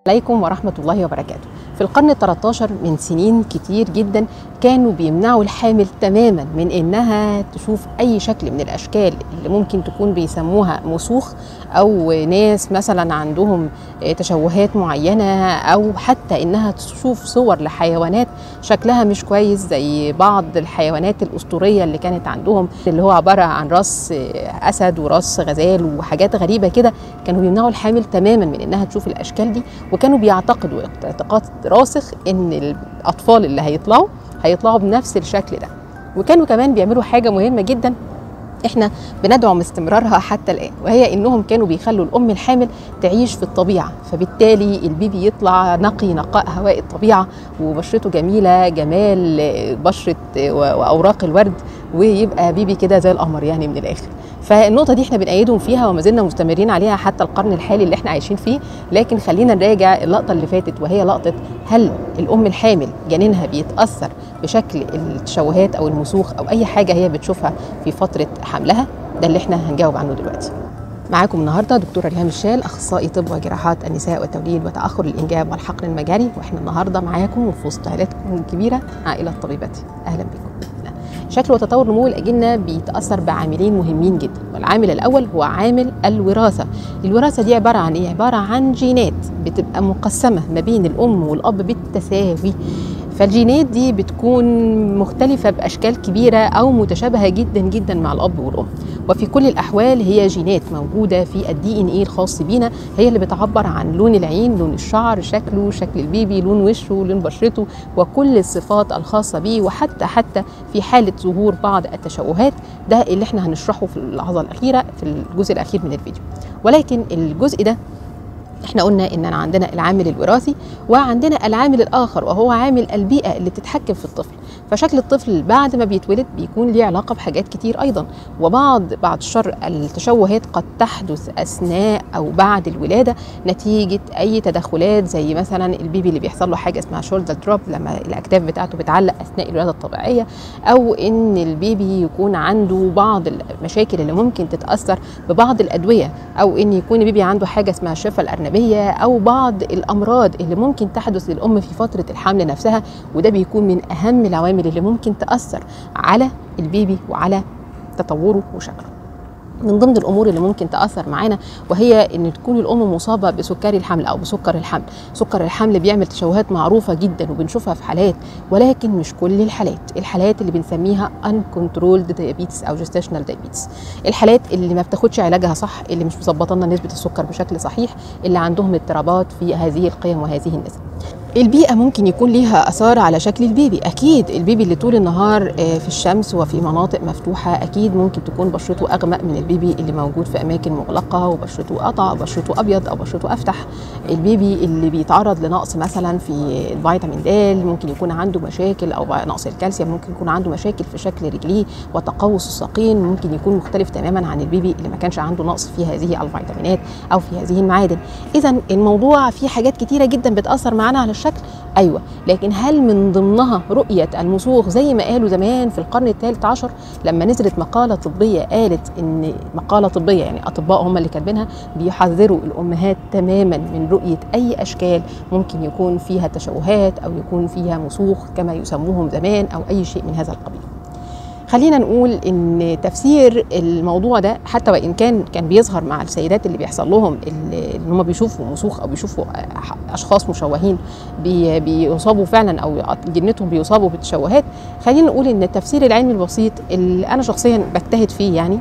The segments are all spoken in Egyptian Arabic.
عليكم ورحمة الله وبركاته في القرن ال 13 من سنين كتير جدا كانوا بيمنعوا الحامل تماما من انها تشوف اي شكل من الاشكال اللي ممكن تكون بيسموها مسوخ او ناس مثلا عندهم تشوهات معينه او حتى انها تشوف صور لحيوانات شكلها مش كويس زي بعض الحيوانات الاسطوريه اللي كانت عندهم اللي هو عباره عن راس اسد وراس غزال وحاجات غريبه كده كانوا بيمنعوا الحامل تماما من انها تشوف الاشكال دي وكانوا بيعتقدوا اعتقاد راسخ ان الاطفال اللي هيطلعوا هيطلعوا بنفس الشكل ده وكانوا كمان بيعملوا حاجه مهمه جدا احنا بندعم استمرارها حتى الان وهي انهم كانوا بيخلوا الام الحامل تعيش في الطبيعه فبالتالي البيبي يطلع نقي نقاء هواء الطبيعه وبشرته جميله جمال بشره واوراق الورد ويبقى بيبي كده زي القمر يعني من الاخر فالنقطة دي احنا بنأيدهم فيها وما زلنا مستمرين عليها حتى القرن الحالي اللي احنا عايشين فيه لكن خلينا نراجع اللقطة اللي فاتت وهي لقطة هل الأم الحامل جنينها بيتأثر بشكل التشوهات أو المسوخ أو أي حاجة هي بتشوفها في فترة حملها ده اللي احنا هنجاوب عنه دلوقتي معاكم النهارده دكتوره ريهام الشال اخصائي طب وجراحات النساء والتوليد وتاخر الانجاب والحقن المجاري واحنا النهارده معاكم وفي وسط عائلتكم الكبيره عائله طبيبتي اهلا بكم شكل وتطور نمو الأجنة بيتأثر بعاملين مهمين جدا والعامل الأول هو عامل الوراثة الوراثة دي عبارة عن إيه؟ عبارة عن جينات بتبقى مقسمة ما بين الأم والأب بالتساوي فالجينات دي بتكون مختلفة بأشكال كبيرة أو متشابهة جدا جدا مع الأب والأم وفي كل الأحوال هي جينات موجودة في الدي إن إيه الخاص بينا هي اللي بتعبر عن لون العين لون الشعر شكله شكل البيبي لون وشه لون بشرته وكل الصفات الخاصة بيه وحتى حتى في حالة ظهور بعض التشوهات ده اللي احنا هنشرحه في اللحظة الأخيرة في الجزء الأخير من الفيديو ولكن الجزء ده احنا قلنا ان عندنا العامل الوراثي وعندنا العامل الاخر وهو عامل البيئه اللي بتتحكم في الطفل فشكل الطفل بعد ما بيتولد بيكون ليه علاقه بحاجات كتير ايضا وبعض بعد الشر التشوهات قد تحدث اثناء او بعد الولاده نتيجه اي تدخلات زي مثلا البيبي اللي بيحصل له حاجه اسمها شولدر دروب لما الاكتاف بتاعته بتعلق اثناء الولاده الطبيعيه او ان البيبي يكون عنده بعض المشاكل اللي ممكن تتاثر ببعض الادويه او ان يكون البيبي عنده حاجه اسمها الشفه الارنبيه الأجنبية أو بعض الأمراض اللي ممكن تحدث للأم في فترة الحمل نفسها وده بيكون من أهم العوامل اللي ممكن تأثر على البيبي وعلى تطوره وشكله من ضمن الامور اللي ممكن تاثر معانا وهي ان تكون الام مصابه بسكري الحمل او بسكر الحمل سكر الحمل بيعمل تشوهات معروفه جدا وبنشوفها في حالات ولكن مش كل الحالات الحالات اللي بنسميها uncontrolled diabetes او gestational diabetes الحالات اللي ما بتاخدش علاجها صح اللي مش مظبطه لنا نسبه السكر بشكل صحيح اللي عندهم اضطرابات في هذه القيم وهذه النسب البيئة ممكن يكون ليها أثار على شكل البيبي أكيد البيبي اللي طول النهار في الشمس وفي مناطق مفتوحة أكيد ممكن تكون بشرته أغمق من البيبي اللي موجود في أماكن مغلقة وبشرته قطع أو بشرته أبيض أو بشرته أفتح البيبي اللي بيتعرض لنقص مثلا في الفيتامين د ممكن يكون عنده مشاكل أو نقص الكالسيوم ممكن يكون عنده مشاكل في شكل رجليه وتقوس الساقين ممكن يكون مختلف تماما عن البيبي اللي ما كانش عنده نقص في هذه الفيتامينات أو في هذه المعادن إذا الموضوع فيه حاجات كتيرة جدا بتأثر معانا على الشكل ايوه لكن هل من ضمنها رؤيه المسوخ زي ما قالوا زمان في القرن الثالث عشر لما نزلت مقاله طبيه قالت ان مقاله طبيه يعني اطباء هم اللي كاتبينها بيحذروا الامهات تماما من رؤيه اي اشكال ممكن يكون فيها تشوهات او يكون فيها مسوخ كما يسموهم زمان او اي شيء من هذا القبيل خلينا نقول ان تفسير الموضوع ده حتى وان كان كان بيظهر مع السيدات اللي بيحصل لهم اللي هم بيشوفوا مسوخ او بيشوفوا اشخاص مشوهين بي بيصابوا فعلا او جنتهم بيصابوا بالتشوهات خلينا نقول ان التفسير العلمي البسيط اللي انا شخصيا بجتهد فيه يعني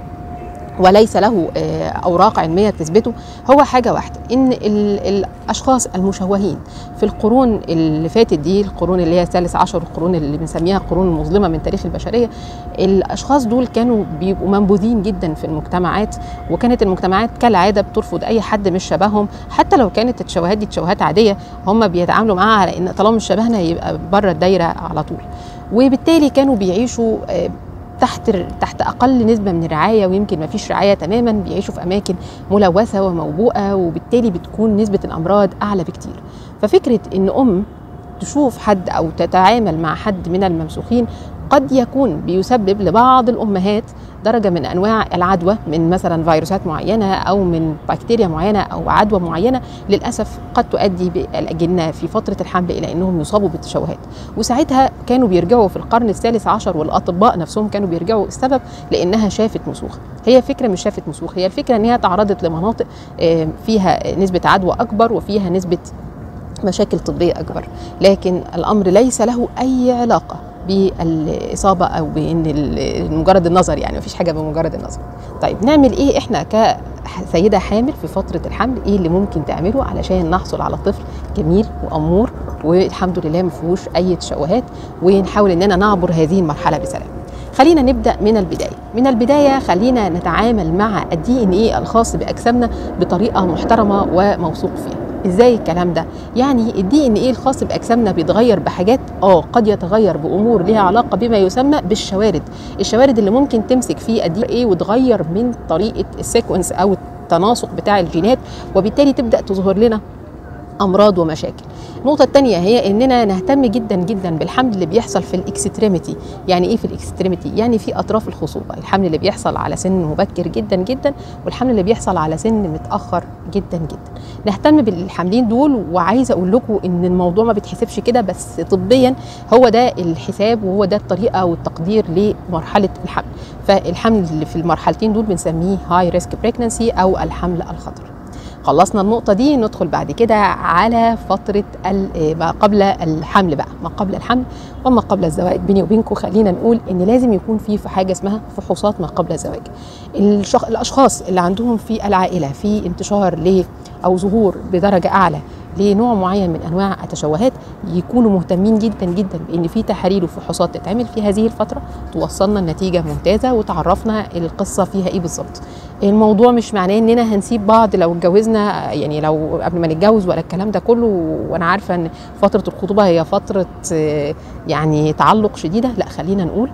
وليس له اوراق علميه تثبته هو حاجه واحده ان الاشخاص المشوهين في القرون اللي فاتت دي القرون اللي هي الثالث عشر القرون اللي بنسميها القرون المظلمه من تاريخ البشريه الاشخاص دول كانوا بيبقوا منبوذين جدا في المجتمعات وكانت المجتمعات كالعاده بترفض اي حد مش شبههم حتى لو كانت التشوهات دي تشوهات عاديه هم بيتعاملوا معاها على ان طالما مش شبهنا يبقى بره الدايره على طول وبالتالي كانوا بيعيشوا تحت تحت اقل نسبه من الرعايه ويمكن ما فيش رعايه تماما بيعيشوا في اماكن ملوثه وموبوءه وبالتالي بتكون نسبه الامراض اعلى بكتير ففكره ان ام تشوف حد او تتعامل مع حد من الممسوخين قد يكون بيسبب لبعض الامهات درجه من انواع العدوى من مثلا فيروسات معينه او من بكتيريا معينه او عدوى معينه للاسف قد تؤدي بالاجنه في فتره الحمل الى انهم يصابوا بالتشوهات وساعتها كانوا بيرجعوا في القرن الثالث عشر والاطباء نفسهم كانوا بيرجعوا السبب لانها شافت مسوخ هي فكره مش شافت مسوخ هي الفكره ان هي تعرضت لمناطق آه، فيها نسبه عدوى اكبر وفيها نسبه مشاكل طبيه اكبر لكن الامر ليس له اي علاقه بالاصابه او بان ال- مجرد النظر يعني مفيش حاجه بمجرد النظر طيب نعمل ايه احنا كسيده حامل في فتره الحمل ايه اللي ممكن تعمله علشان نحصل على طفل جميل وامور والحمد لله ما فيهوش اي تشوهات ونحاول اننا نعبر هذه المرحله بسلام خلينا نبدا من البدايه من البدايه خلينا نتعامل مع الدي ان ايه الخاص باجسامنا بطريقه محترمه وموثوق فيها ازاي الكلام ده يعني الدي ان ايه الخاص باجسامنا بيتغير بحاجات اه قد يتغير بامور ليها علاقه بما يسمى بالشوارد الشوارد اللي ممكن تمسك في الدي ان ايه وتغير من طريقه السيكونس او التناسق بتاع الجينات وبالتالي تبدا تظهر لنا امراض ومشاكل النقطة الثانية هي اننا نهتم جدا جدا بالحمل اللي بيحصل في الاكستريميتي، يعني ايه في الاكستريميتي؟ يعني في اطراف الخصوبة، الحمل اللي بيحصل على سن مبكر جدا جدا والحمل اللي بيحصل على سن متأخر جدا جدا. نهتم بالحاملين دول وعايزة اقول لكم ان الموضوع ما بيتحسبش كده بس طبيا هو ده الحساب وهو ده الطريقة والتقدير لمرحلة الحمل. فالحمل اللي في المرحلتين دول بنسميه هاي ريسك بريجنسي او الحمل الخطر. خلصنا النقطة دي ندخل بعد كده على فترة ال- ما قبل الحمل بقى ما قبل الحمل وما قبل الزواج بيني وبينكم خلينا نقول ان لازم يكون في في حاجة اسمها فحوصات ما قبل الزواج الشخ... الاشخاص اللي عندهم في العائلة في انتشار ل او ظهور بدرجة اعلى لنوع معين من انواع التشوهات يكونوا مهتمين جدا جدا بان في تحاليل وفحوصات تتعمل في هذه الفتره توصلنا لنتيجه ممتازه وتعرفنا القصه فيها ايه بالظبط الموضوع مش معناه اننا هنسيب بعض لو اتجوزنا يعني لو قبل ما نتجوز ولا الكلام ده كله وانا عارفه ان فتره الخطوبه هي فتره آه، يعني تعلق شديده لا خلينا نقول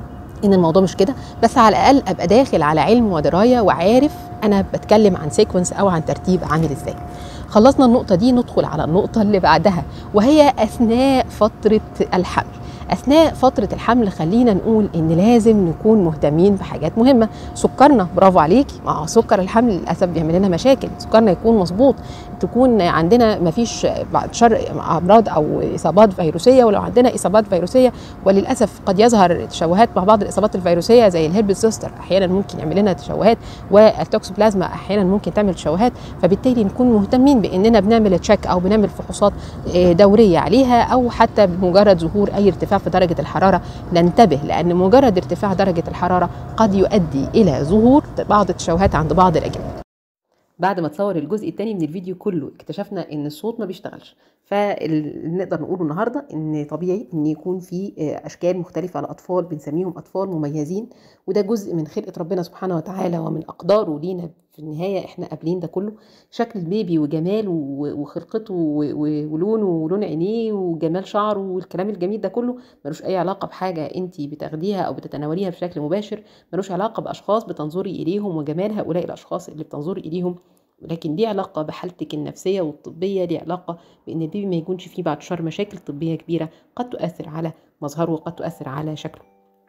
ان الموضوع مش كده بس على الاقل ابقى داخل على علم ودرايه وعارف انا بتكلم عن سيكونس او عن ترتيب عامل ازاي خلصنا النقطه دي ندخل على النقطه اللي بعدها وهي اثناء فتره الحمل اثناء فتره الحمل خلينا نقول ان لازم نكون مهتمين بحاجات مهمه سكرنا برافو عليكي مع سكر الحمل للاسف بيعمل لنا مشاكل سكرنا يكون مظبوط تكون عندنا ما فيش بعد شر امراض او اصابات فيروسيه ولو عندنا اصابات فيروسيه وللاسف قد يظهر تشوهات مع بعض الاصابات الفيروسيه زي الهربس زوستر احيانا ممكن يعمل لنا تشوهات والتوكسوبلازما احيانا ممكن تعمل تشوهات فبالتالي نكون مهتمين باننا بنعمل تشيك او بنعمل فحوصات آه، دوريه عليها او حتى بمجرد ظهور اي ارتفاع في درجه الحراره ننتبه لان مجرد ارتفاع درجه الحراره قد يؤدي الى ظهور بعض التشوهات عند بعض الاجنه بعد ما تصور الجزء الثاني من الفيديو كله اكتشفنا ان الصوت ما بيشتغلش فنقدر نقوله النهارده ان طبيعي ان يكون في آه، اشكال مختلفه لاطفال بنسميهم اطفال مميزين وده جزء من خلقه ربنا سبحانه وتعالى ومن اقداره لينا في النهايه احنا قابلين ده كله شكل البيبي وجماله و- وخلقته و- و- ولونه ولون عينيه وجمال شعره والكلام الجميل ده كله ملوش اي علاقه بحاجه انت بتاخديها او بتتناوليها بشكل مباشر ملوش علاقه باشخاص بتنظري اليهم وجمال هؤلاء الاشخاص اللي بتنظري اليهم لكن دي علاقة بحالتك النفسية والطبية دي علاقة بإن البيبي ما يكونش فيه بعد شر مشاكل طبية كبيرة قد تؤثر على مظهره وقد تؤثر على شكله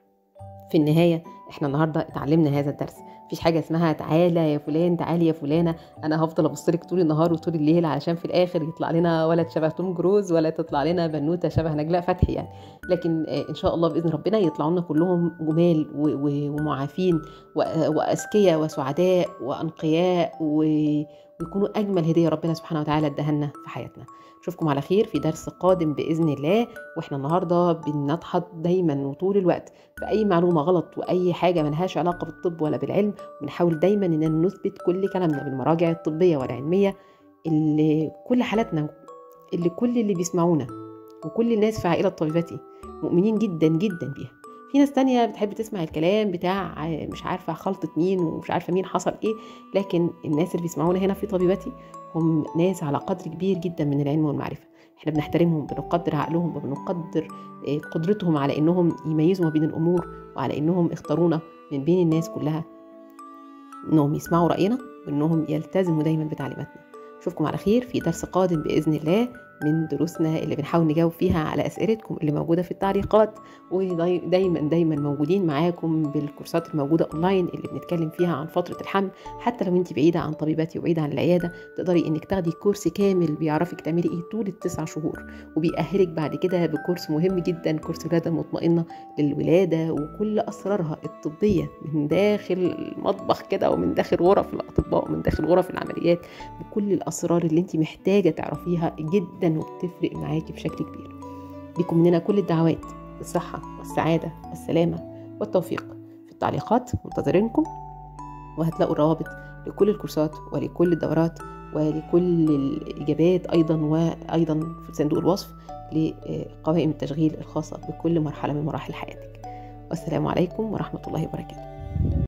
في النهاية احنا النهاردة اتعلمنا هذا الدرس مفيش حاجة اسمها تعالى يا فلان تعالي يا فلانة انا هفضل ابصلك طول النهار وطول الليل علشان في الاخر يطلع لنا ولد شبه توم جروز ولا تطلع لنا بنوتة شبه نجلاء فتحي يعني لكن آه، ان شاء الله باذن ربنا يطلعوا لنا كلهم جمال و- و- ومعافين و- واذكياء وسعداء وانقياء و- ويكونوا اجمل هديه ربنا سبحانه وتعالى اداها لنا في حياتنا اشوفكم على خير في درس قادم باذن الله واحنا النهارده بنضحط دايما وطول الوقت في اي معلومه غلط واي حاجه ملهاش علاقه بالطب ولا بالعلم بنحاول دايما اننا نثبت كل كلامنا بالمراجع الطبيه والعلميه اللي كل حالاتنا اللي كل اللي بيسمعونا وكل الناس في عائله طبيبتي مؤمنين جدا جدا بيها في ناس تانية بتحب تسمع الكلام بتاع مش عارفة خلطة مين ومش عارفة مين حصل ايه لكن الناس اللي بيسمعونا هنا في طبيبتي هم ناس على قدر كبير جدا من العلم والمعرفة احنا بنحترمهم بنقدر عقلهم وبنقدر آه، قدرتهم على انهم يميزوا ما بين الامور وعلى انهم اختارونا من بين الناس كلها انهم يسمعوا راينا وانهم يلتزموا دايما بتعليماتنا اشوفكم على خير في درس قادم باذن الله من دروسنا اللي بنحاول نجاوب فيها على اسئلتكم اللي موجوده في التعليقات ودايما دايما موجودين معاكم بالكورسات الموجوده اونلاين اللي بنتكلم فيها عن فتره الحمل حتى لو انت بعيده عن طبيباتي وبعيده عن العياده تقدري انك تاخدي كورس كامل بيعرفك تعملي ايه طول التسع شهور وبيأهلك بعد كده بكورس مهم جدا كورس ولاده مطمئنه للولاده وكل اسرارها الطبيه من داخل المطبخ كده ومن داخل غرف الاطباء ومن داخل غرف العمليات بكل الاسرار اللي انت محتاجه تعرفيها جدا وبتفرق معاكي بشكل كبير ليكم مننا كل الدعوات بالصحه والسعاده والسلامه والتوفيق في التعليقات منتظرينكم وهتلاقوا الروابط لكل الكورسات ولكل الدورات ولكل الإجابات أيضا وأيضا في صندوق الوصف لقوائم التشغيل الخاصة بكل مرحلة من مراحل حياتك والسلام عليكم ورحمة الله وبركاته